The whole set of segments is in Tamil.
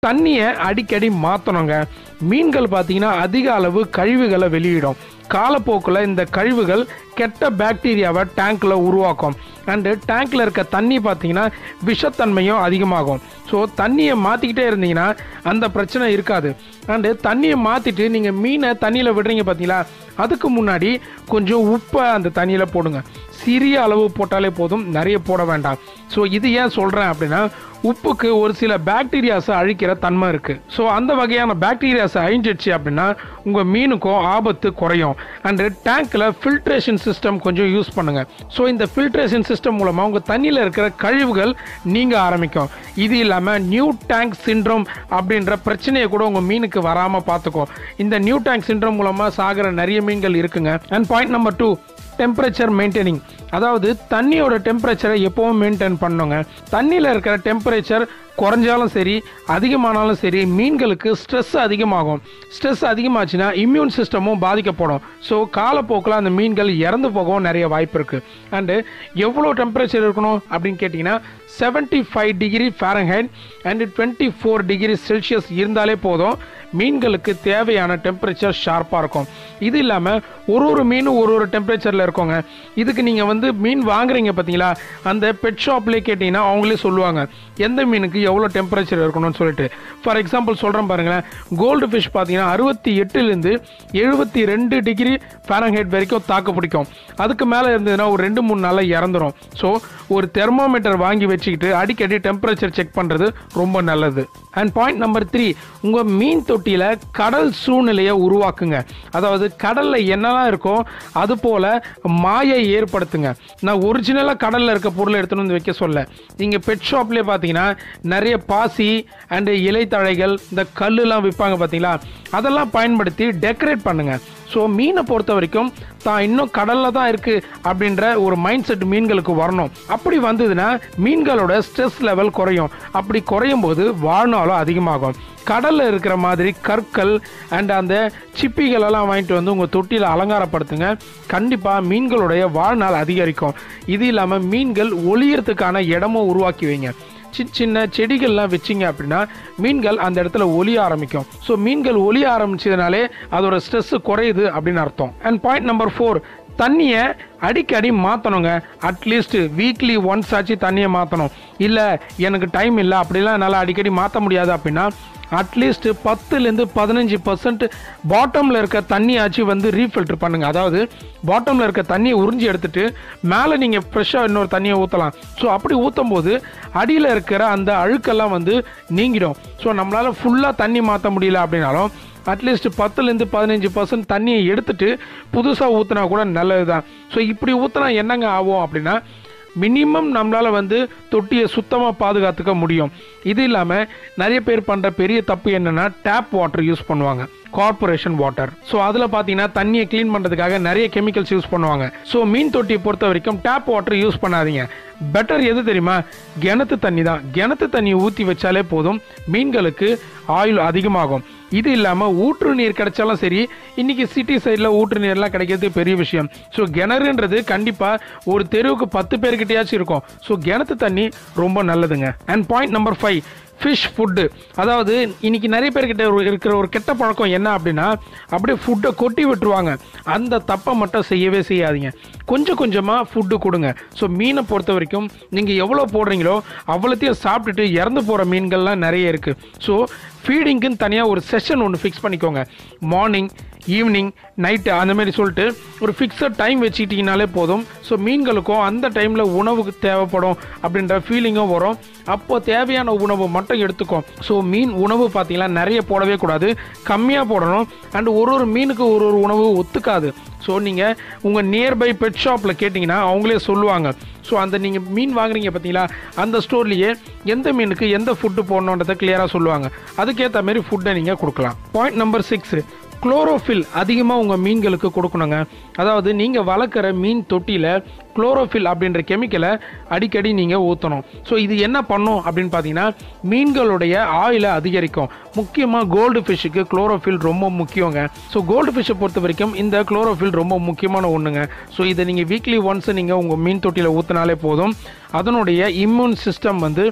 தண்ணியை அடிக்கடி மாற்றணுங்க மீன்கள் பார்த்தீங்கன்னா அதிக அளவு கழிவுகளை வெளியிடும் காலப்போக்கில் இந்த கழிவுகள் கெட்ட பாக்டீரியாவை டேங்க்கில் உருவாக்கும் அண்டு டேங்க்கில் இருக்க தண்ணி பார்த்தீங்கன்னா விஷத்தன்மையும் அதிகமாகும் ஸோ தண்ணியை மாற்றிக்கிட்டே இருந்தீங்கன்னா அந்த பிரச்சனை இருக்காது அண்டு தண்ணியை மாற்றிட்டு நீங்கள் மீனை தண்ணியில் விடுறீங்க பார்த்தீங்களா அதுக்கு முன்னாடி கொஞ்சம் உப்பை அந்த தண்ணியில் போடுங்க சிறிய அளவு போட்டாலே போதும் நிறைய போட வேண்டாம் ஸோ இது ஏன் சொல்கிறேன் அப்படின்னா உப்புக்கு ஒரு சில பாக்டீரியாஸை அழிக்கிற தன்மை இருக்குது ஸோ அந்த வகையான பாக்டீரியாஸை அழிஞ்சிடுச்சு அப்படின்னா உங்கள் மீனுக்கும் ஆபத்து குறையும் அண்டு டேங்க்கில் ஃபில்ட்ரேஷன் சிஸ்டம் கொஞ்சம் யூஸ் பண்ணுங்கள் ஸோ இந்த ஃபில்ட்ரேஷன் சிஸ்டம் மூலமாக உங்கள் தண்ணியில் இருக்கிற கழிவுகள் நீங்க ஆரம்பிக்கும் இது இல்லாமல் நியூ டேங்க் சிண்ட்ரோம் அப்படின்ற பிரச்சனையை கூட உங்கள் மீனுக்கு வராமல் பார்த்துக்கும் இந்த நியூ டேங்க் சிண்ட்ரோம் மூலமாக சாகிற நிறைய மீன்கள் இருக்குங்க and point number two temperature maintaining அதாவது தண்ணியோட டெம்பரேச்சரை எப்பவும் மெயின்டைன் பண்ணுங்க தண்ணியில் இருக்கிற டெம்பரேச்சர் குறைஞ்சாலும் சரி அதிகமானாலும் சரி மீன்களுக்கு ஸ்ட்ரெஸ் அதிகமாகும் ஸ்ட்ரெஸ் அதிகமாச்சுன்னா இம்யூன் சிஸ்டமும் பாதிக்கப்படும் ஸோ காலப்போக்கில் அந்த மீன்கள் இறந்து போகவும் நிறைய வாய்ப்பு இருக்குது அண்டு எவ்வளோ டெம்பரேச்சர் இருக்கணும் அப்படின்னு கேட்டிங்கன்னா seventy five degree Fahrenheit and twenty four degree Celsius இருந்தாலே போதும் மீன்களுக்கு தேவையான டெம்பரேச்சர் ஷார்ப்பாக இருக்கும் இது இல்லாமல் ஒரு ஒரு மீனும் ஒரு ஒரு டெம்பரேச்சரில் இருக்குங்க இதுக்கு நீங்கள் வந்து மீன் வாங்குறீங்க பார்த்தீங்களா அந்த பெட் ஷாப்லேயே கேட்டிங்கன்னா அவங்களே சொல்லுவாங்க எந்த மீனுக்கு எவ்வளோ டெம்பரேச்சர் இருக்கணும்னு சொல்லிட்டு ஃபார் எக்ஸாம்பிள் சொல்கிறேன் பாருங்களேன் கோல்டு ஃபிஷ் பார்த்தீங்கன்னா அறுபத்தி எட்டுலேருந்து எழுபத்தி ரெண்டு டிகிரி ஃபேரன்ஹைட் வரைக்கும் தாக்கு பிடிக்கும் அதுக்கு மேலே இருந்ததுன்னா ஒரு ரெண்டு மூணு நாளில் இறந்துரும் ஸோ ஒரு தெர்மோமீட்டர் வாங்கி வச்சுக்கிட்டு அடிக்கடி டெம்பரேச்சர் செக் பண்ணுறது ரொம்ப நல்லது அண்ட் பாயிண்ட் நம்பர் த்ரீ உங்கள் மீன் தொட்டியில் கடல் சூழ்நிலையை உருவாக்குங்க அதாவது கடலில் என்னெல்லாம் இருக்கோ அது போல் மாயை ஏற்படுத்துங்க நான் ஒரிஜினலாக கடலில் இருக்க பொருளை எடுத்துன்னு வந்து வைக்க சொல்ல நீங்கள் பெட் ஷாப்லேயே பார்த்தீங்கன்னா நிறைய பாசி அண்டு இலைத்தழைகள் இந்த கல்லுலாம் விற்பாங்க பார்த்தீங்களா அதெல்லாம் பயன்படுத்தி டெக்கரேட் பண்ணுங்கள் ஸோ மீனை பொறுத்த வரைக்கும் தான் இன்னும் கடலில் தான் இருக்குது அப்படின்ற ஒரு மைண்ட் செட் மீன்களுக்கு வரணும் அப்படி வந்ததுன்னா மீன்களோட ஸ்ட்ரெஸ் லெவல் குறையும் அப்படி குறையும் போது வாழ்நாளும் அதிகமாகும் கடலில் இருக்கிற மாதிரி கற்கள் அண்ட் அந்த சிப்பிகள் எல்லாம் வாங்கிட்டு வந்து உங்கள் தொட்டியில் அலங்காரப்படுத்துங்க கண்டிப்பாக மீன்களுடைய வாழ்நாள் அதிகரிக்கும் இது இல்லாமல் மீன்கள் ஒளியறதுக்கான இடமும் உருவாக்கி வைங்க சின்ன சின்ன செடிகள்லாம் வச்சிங்க அப்படின்னா மீன்கள் அந்த இடத்துல ஒளிய ஆரம்பிக்கும் ஸோ மீன்கள் ஒளிய ஆரம்பிச்சதுனாலே அதோட ஸ்ட்ரெஸ் குறையுது அப்படின்னு அர்த்தம் அண்ட் பாயிண்ட் நம்பர் ஃபோர் தண்ணியை அடிக்கடி மாற்றணுங்க அட்லீஸ்ட் வீக்லி ஒன்ஸ் ஆச்சு தண்ணியை மாற்றணும் இல்லை எனக்கு டைம் இல்லை அப்படிலாம் என்னால் அடிக்கடி மாற்ற முடியாது அப்படின்னா அட்லீஸ்ட் பத்துலேருந்து பதினஞ்சு பர்சன்ட் பாட்டமில் இருக்க தண்ணியாச்சு வந்து ரீஃபில்டர் பண்ணுங்கள் அதாவது பாட்டமில் இருக்க தண்ணியை உறிஞ்சி எடுத்துட்டு மேலே நீங்கள் ஃப்ரெஷ்ஷாக இன்னொரு தண்ணியை ஊற்றலாம் ஸோ அப்படி ஊற்றும் போது அடியில் இருக்கிற அந்த அழுக்கெல்லாம் வந்து நீங்கிடும் ஸோ நம்மளால் ஃபுல்லாக தண்ணி மாற்ற முடியல அப்படின்னாலும் அட்லீஸ்ட் பத்துலேருந்து பதினஞ்சு பர்சன்ட் தண்ணியை எடுத்துட்டு புதுசாக ஊற்றினா கூட நல்லது தான் ஸோ இப்படி ஊற்றினா என்னங்க ஆகும் அப்படின்னா மினிமம் நம்மளால் வந்து தொட்டியை சுத்தமாக பாதுகாத்துக்க முடியும் இது இல்லாமல் நிறைய பேர் பண்ணுற பெரிய தப்பு என்னென்னா டேப் வாட்டர் யூஸ் பண்ணுவாங்க கார்பரேஷன் வாட்டர் ஸோ அதில் பார்த்தீங்கன்னா தண்ணியை க்ளீன் பண்ணுறதுக்காக நிறைய கெமிக்கல்ஸ் யூஸ் பண்ணுவாங்க ஸோ மீன் தொட்டியை பொறுத்த வரைக்கும் டேப் வாட்டர் யூஸ் பண்ணாதீங்க பெட்டர் எது தெரியுமா கிணத்து தண்ணி தான் கிணத்து தண்ணியை ஊற்றி வச்சாலே போதும் மீன்களுக்கு ஆயுள் அதிகமாகும் இது இல்லாமல் ஊற்று நீர் கிடைச்சாலும் சரி இன்னைக்கு சிட்டி சைடில் ஊற்று நீர்லாம் கிடைக்கிறது பெரிய விஷயம் ஸோ கிணறுன்றது கண்டிப்பாக ஒரு தெருவுக்கு பத்து பேர்கிட்டயாச்சும் இருக்கும் ஸோ கிணத்து தண்ணி ரொம்ப நல்லதுங்க and point number five fish food அதாவது இன்னைக்கு நிறைய பேர்கிட்ட ஒரு- இருக்கிற ஒரு கெட்ட பழக்கம் என்ன அப்படின்னா அப்படியே ஃபுட்டை கொட்டி விட்டுருவாங்க அந்த தப்பை மட்டும் செய்யவே செய்யாதீங்க கொஞ்சம் கொஞ்சமாக ஃபுட்டு கொடுங்க ஸோ மீனை பொறுத்த வரைக்கும் நீங்கள் எவ்வளோ போடுறீங்களோ அவ்வளோத்தையும் சாப்பிட்டுட்டு இறந்து போகிற மீன்கள்லாம் நிறைய இருக்குது ஸோ ஃபீடிங்க்குன்னு தனியாக ஒரு செஷன் ஒன்று ஃபிக்ஸ் பண்ணிக்கோங்க மார்னிங் ஈவினிங் நைட்டு அந்த மாதிரி சொல்லிட்டு ஒரு ஃபிக்ஸட் டைம் வச்சுக்கிட்டிங்கனாலே போதும் ஸோ மீன்களுக்கும் அந்த டைமில் உணவுக்கு தேவைப்படும் அப்படின்ற ஃபீலிங்கும் வரும் அப்போ தேவையான உணவு மட்டும் எடுத்துக்கும் ஸோ மீன் உணவு பார்த்தீங்கன்னா நிறைய போடவே கூடாது கம்மியாக போடணும் அண்ட் ஒரு ஒரு மீனுக்கு ஒரு ஒரு உணவு ஒத்துக்காது ஸோ நீங்கள் உங்கள் நியர்பை பெட் ஷாப்பில் கேட்டிங்கன்னா அவங்களே சொல்லுவாங்க ஸோ அந்த நீங்கள் மீன் வாங்குறீங்க பார்த்தீங்களா அந்த ஸ்டோர்லேயே எந்த மீனுக்கு எந்த ஃபுட்டு போடணுன்றதை கிளியராக சொல்லுவாங்க அதுக்கேற்ற மாதிரி ஃபுட்டை நீங்கள் கொடுக்கலாம் பாயிண்ட் நம்பர் சிக்ஸ் குளோரோஃபில் அதிகமாக உங்கள் மீன்களுக்கு கொடுக்கணுங்க அதாவது நீங்கள் வளர்க்குற மீன் தொட்டியில் குளோரோஃபில் அப்படின்ற கெமிக்கலை அடிக்கடி நீங்கள் ஊற்றணும் ஸோ இது என்ன பண்ணும் அப்படின்னு பார்த்தீங்கன்னா மீன்களுடைய ஆயிலை அதிகரிக்கும் முக்கியமாக கோல்டு ஃபிஷ்ஷுக்கு குளோரோஃபில் ரொம்ப முக்கியங்க ஸோ கோல்டு ஃபிஷ்ஷை பொறுத்த வரைக்கும் இந்த குளோரோஃபில் ரொம்ப முக்கியமான ஒன்றுங்க ஸோ இதை நீங்கள் வீக்லி ஒன்ஸ் நீங்கள் உங்கள் மீன் தொட்டியில் ஊற்றினாலே போதும் அதனுடைய இம்யூன் சிஸ்டம் வந்து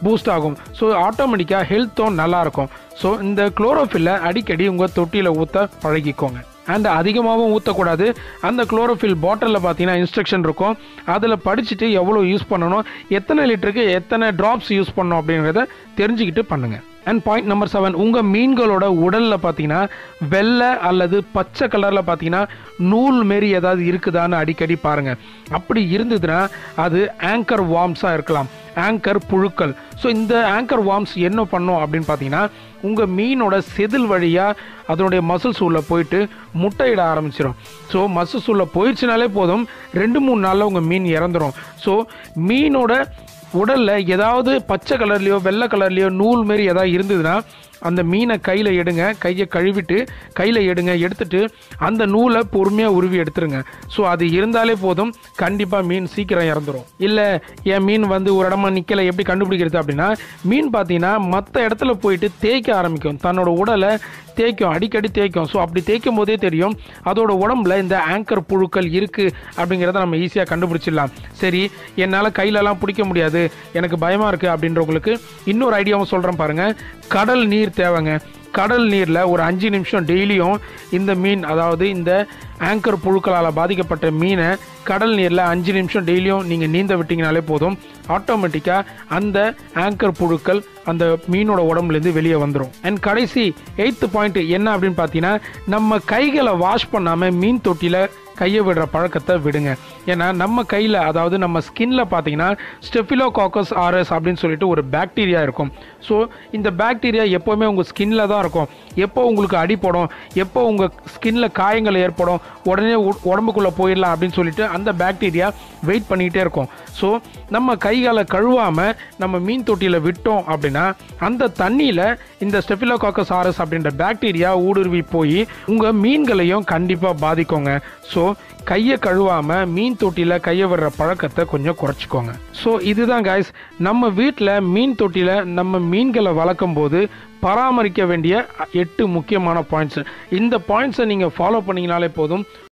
பூஸ்ட் ஆகும் ஸோ ஆட்டோமேட்டிக்காக ஹெல்த்தும் நல்லாயிருக்கும் ஸோ இந்த குளோரோஃபில்லை அடிக்கடி உங்கள் தொட்டியில் ஊற்ற பழகிக்கோங்க அண்ட் அதிகமாகவும் ஊற்றக்கூடாது அந்த குளோரோஃபில் பாட்டிலில் பார்த்தீங்கன்னா இன்ஸ்ட்ரக்ஷன் இருக்கும் அதில் படிச்சுட்டு எவ்வளோ யூஸ் பண்ணணும் எத்தனை லிட்டருக்கு எத்தனை ட்ராப்ஸ் யூஸ் பண்ணணும் அப்படிங்கிறத தெரிஞ்சுக்கிட்டு பண்ணுங்கள் அண்ட் பாயிண்ட் நம்பர் செவன் உங்கள் மீன்களோட உடலில் பார்த்தீங்கன்னா வெள்ளை அல்லது பச்சை கலரில் பார்த்தீங்கன்னா நூல் மாரி ஏதாவது இருக்குதான்னு அடிக்கடி பாருங்கள் அப்படி இருந்ததுன்னா அது ஆங்கர் வார்ம்ஸாக இருக்கலாம் ஆங்கர் புழுக்கள் ஸோ இந்த ஆங்கர் வார்ம்ஸ் என்ன பண்ணும் அப்படின்னு பார்த்தீங்கன்னா உங்கள் மீனோட செதில் வழியாக அதனுடைய மசில்ஸ் உள்ள போயிட்டு முட்டையிட ஆரம்பிச்சிடும் ஸோ மசில்ஸ் உள்ள போயிடுச்சுனாலே போதும் ரெண்டு மூணு நாளில் உங்கள் மீன் இறந்துடும் ஸோ மீனோட உடலில் ஏதாவது பச்சை கலர்லேயோ வெள்ளை கலர்லேயோ நூல் மாரி ஏதாவது இருந்ததுன்னா அந்த மீனை கையில் எடுங்க கையை கழுவிட்டு கையில் எடுங்க எடுத்துட்டு அந்த நூலை பொறுமையாக உருவி எடுத்துருங்க ஸோ அது இருந்தாலே போதும் கண்டிப்பாக மீன் சீக்கிரம் இறந்துரும் இல்லை என் மீன் வந்து ஒரு இடமா நிற்கலை எப்படி கண்டுபிடிக்கிறது அப்படின்னா மீன் பார்த்தீங்கன்னா மற்ற இடத்துல போயிட்டு தேய்க்க ஆரம்பிக்கும் தன்னோட உடலை தேய்க்கும் அடிக்கடி தேய்க்கும் ஸோ அப்படி தேய்க்கும் போதே தெரியும் அதோட உடம்புல இந்த ஆங்கர் புழுக்கள் இருக்குது அப்படிங்கிறத நம்ம ஈஸியாக கண்டுபிடிச்சிடலாம் சரி என்னால் கையிலலாம் பிடிக்க முடியாது எனக்கு பயமாக இருக்குது அப்படின்றவங்களுக்கு இன்னொரு ஐடியாவும் சொல்கிறேன் பாருங்கள் கடல் நீர் தேவைங்க கடல் நீரில் ஒரு அஞ்சு நிமிஷம் டெய்லியும் இந்த மீன் அதாவது இந்த ஆங்கர் புழுக்களால் பாதிக்கப்பட்ட மீனை கடல் நீரில் அஞ்சு நிமிஷம் டெய்லியும் நீங்கள் நீந்த விட்டீங்கனாலே போதும் ஆட்டோமேட்டிக்காக அந்த ஆங்கர் புழுக்கள் அந்த மீனோட உடம்புலேருந்து வெளியே வந்துடும் அண்ட் கடைசி எயித்து பாயிண்ட் என்ன அப்படின்னு பார்த்தீங்கன்னா நம்ம கைகளை வாஷ் பண்ணாமல் மீன் தொட்டியில் கையை விடுற பழக்கத்தை விடுங்க ஏன்னா நம்ம கையில் அதாவது நம்ம ஸ்கின்ல பார்த்தீங்கன்னா ஸ்டெஃபிலோகாக்கஸ் ஆர்எஸ் அப்படின்னு சொல்லிட்டு ஒரு பாக்டீரியா இருக்கும் ஸோ இந்த பாக்டீரியா எப்போவுமே உங்கள் ஸ்கின்ல தான் இருக்கும் எப்போ உங்களுக்கு அடிப்படும் எப்போ உங்கள் ஸ்கின்ல காயங்கள் ஏற்படும் உடனே உ- உடம்புக்குள்ளே போயிடலாம் அப்படின்னு சொல்லிட்டு அந்த பாக்டீரியா வெயிட் பண்ணிக்கிட்டே இருக்கும் ஸோ நம்ம கைகளை கழுவாமல் நம்ம மீன் தொட்டியில் விட்டோம் அப்படின்னா அந்த தண்ணியில் இந்த ஸ்டெஃபிலோகாக்கஸ் ஆரஸ் அப்படின்ற பாக்டீரியா ஊடுருவி போய் உங்கள் மீன்களையும் கண்டிப்பாக பாதிக்குங்க ஸோ கையை கழுவாமல் மீன் தொட்டியில் கையை விடுற பழக்கத்தை கொஞ்சம் குறைச்சிக்கோங்க ஸோ இதுதான் guys நம்ம வீட்டில் மீன் தொட்டியில் நம்ம மீன்களை வளர்க்கும் போது பராமரிக்க வேண்டிய எட்டு முக்கியமான பாயிண்ட்ஸ் இந்த பாயிண்ட்ஸை நீங்கள் ஃபாலோ பண்ணீங்கனாலே போதும்